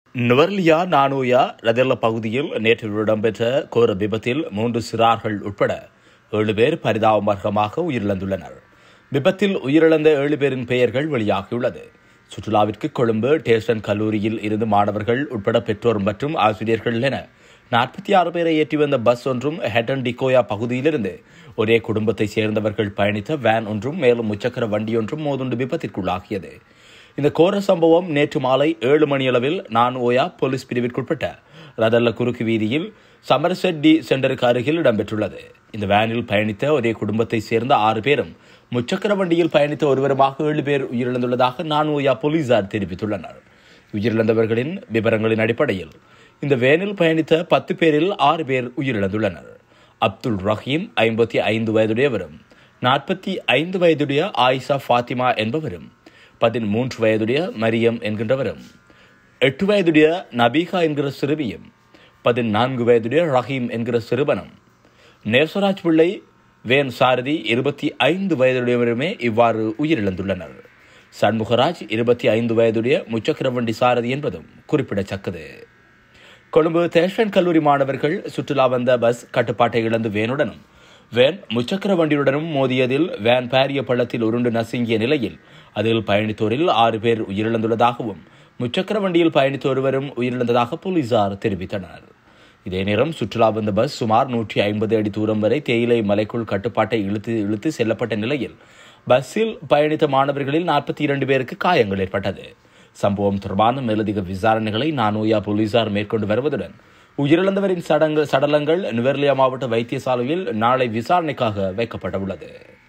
நுவர்லியா நானோயா ரதெல்ல பகுதியில் நேற்று இடம்பெற்ற கோர விபத்தில் மூன்று சிறார்கள் உட்பட ஏழு பேர் பரிதாபமார்க்கமாக உயிரிழந்துள்ளனர் விபத்தில் உயிரிழந்த ஏழு பேரின் பெயர்கள் வெளியாகியுள்ளது சுற்றுலாவிற்கு கொழும்பு டேஸ்டன் கல்லூரியில் இருந்து மாணவர்கள் உட்பட பெற்றோர் மற்றும் ஆசிரியர்கள் என நாற்பத்தி ஆறு பேரை ஏற்றி வந்த பஸ் ஒன்றும் ஹெட்டன் டிகோயா பகுதியிலிருந்து ஒரே குடும்பத்தைச் சேர்ந்தவர்கள் பயணித்த வேன் ஒன்றும் மேலும் முச்சக்கர வண்டியொன்றும் மோதுண்டு விபத்திற்குள்ளாகியது இந்த கோர சம்பவம் நேற்று மாலை ஏழு மணியளவில் நான் ஓயா போலீஸ் பிரிவிற்குட்பட்ட ரதல்ல குறுக்கு வீதியில் சமர்செட் டி சென்டருக்கு அருகில் இடம்பெற்றுள்ளது இந்த வேனில் பயணித்த ஒரே குடும்பத்தைச் சேர்ந்த ஆறு பேரும் முச்சக்கர வண்டியில் பயணித்த ஒருவருமாக ஏழு பேர் உயிரிழந்துள்ளதாக நான் ஓயா போலீசார் தெரிவித்துள்ளனர் உயிரிழந்தவர்களின் விவரங்களின் அடிப்படையில் இந்த வேனில் பயணித்த பத்து பேரில் ஆறு பேர் உயிரிழந்துள்ளனர் அப்துல் ரஹீம் ஐம்பத்தி ஐந்து வயதுடையவரும் நாற்பத்தி ஐந்து வயதுடைய ஆயிஷா ஃபாத்திமா என்பவரும் பதிமூன்று வயதுடைய மரியம் என்கின்றவரும் எட்டு வயதுடைய நபீகா என்கிற சிறுமியும் பதினான்கு வயதுடைய ரஹீம் என்கிற சிறுவனும் நேசராஜ் பிள்ளை வேன் சாரதி இருபத்தி ஐந்து வயதுடையவருமே இவ்வாறு உயிரிழந்துள்ளனர் சண்முகராஜ் இருபத்தி ஐந்து வயதுடைய முச்சக்கரவண்டி சாரதி என்பதும் குறிப்பிடத்தக்கது கொழும்பு தேஷன் கல்லூரி மாணவர்கள் சுற்றுலா வந்த பஸ் கட்டுப்பாட்டை இழந்து வேனுடனும் வேன் முச்சக்கர வண்டியுடனும் மோதியதில் வேன் பாரிய பள்ளத்தில் உருண்டு நசுங்கிய நிலையில் அதில் பயணித்தோரில் ஆறு பேர் உயிரிழந்துள்ளதாகவும் முச்சக்கர வண்டியில் பயணித்த ஒருவரும் உயிரிழந்ததாக போலீசார் தெரிவித்தனர் இதே நேரம் சுற்றுலா வந்த பஸ் சுமார் நூற்றி ஐம்பது அடி தூரம் வரை தேயிலை மலைக்குள் கட்டுப்பாட்டை இழுத்து இழுத்து செல்லப்பட்ட நிலையில் பஸ்ஸில் பயணித்த மாணவர்களில் நாற்பத்தி இரண்டு பேருக்கு காயங்கள் ஏற்பட்டது சம்பவம் தொடர்பான மேலதிக விசாரணைகளை நானோயா போலீசார் மேற்கொண்டு வருவதுடன் உயிரிழந்தவரின் சடங்கு சடலங்கள் நுவர்லியா மாவட்ட வைத்தியசாலையில் நாளை விசாரணைக்காக வைக்கப்பட்டுள்ளது